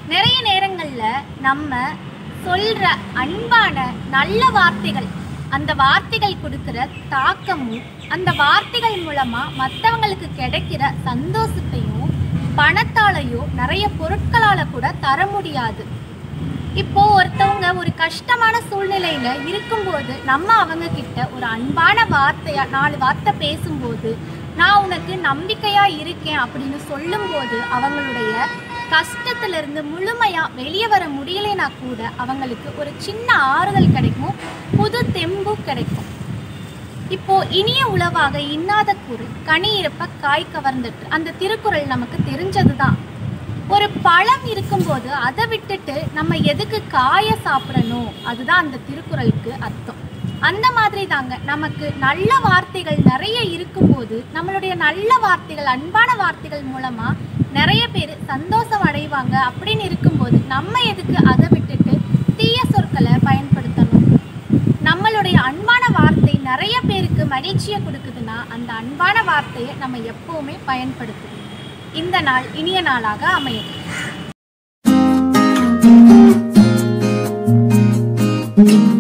நிறைய நேரங்களில் நம்ம சொல்கிற அன்பான நல்ல வார்த்தைகள் அந்த வார்த்தைகள் கொடுக்குற தாக்கமும் அந்த வார்த்தைகள் மூலமாக மற்றவங்களுக்கு கிடைக்கிற சந்தோஷத்தையும் பணத்தாலையோ நிறைய பொருட்களால் கூட தர முடியாது இப்போ ஒருத்தவங்க ஒரு கஷ்டமான சூழ்நிலையில இருக்கும்போது நம்ம அவங்க கிட்ட ஒரு அன்பான வார்த்தையா நாலு வார்த்தை பேசும்போது நான் உனக்கு நம்பிக்கையா இருக்கேன் அப்படின்னு சொல்லும்போது அவங்களுடைய கஷ்டத்துல இருந்து முழுமையா வெளியே வர முடியலைனா கூட அவங்களுக்கு ஒரு சின்ன ஆறுதல் கிடைக்கும் புது தெம்பு கிடைக்கும் இப்போ இனிய உளவாக இன்னாத கூறு கனி இருப்ப காய் கவர்ந்துட்டு அந்த திருக்குறள் நமக்கு தெரிஞ்சதுதான் ஒரு பழம் இருக்கும்போது அதை விட்டுட்டு நம்ம எதுக்கு காய சாப்பிடணும் அதுதான் அந்த திருக்குறளுக்கு அர்த்தம் அந்த மாதிரி தாங்க நமக்கு நல்ல வார்த்தைகள் நிறைய இருக்கும்போது நம்மளுடைய நல்ல வார்த்தைகள் அன்பான வார்த்தைகள் மூலமா நிறைய பேர் சந்தோஷம் அடைவாங்க அப்படின்னு இருக்கும்போது நம்ம எதுக்கு அதை விட்டுட்டு தீய சொற்களை பயன்படுத்தணும் நம்மளுடைய அன்பான வார்த்தை நிறைய பேருக்கு மகிழ்ச்சியை கொடுக்குதுன்னா அந்த அன்பான வார்த்தையை நம்ம எப்பவுமே பயன்படுத்தணும் இந்த நாள் இனிய நாளாக அமையும் thank you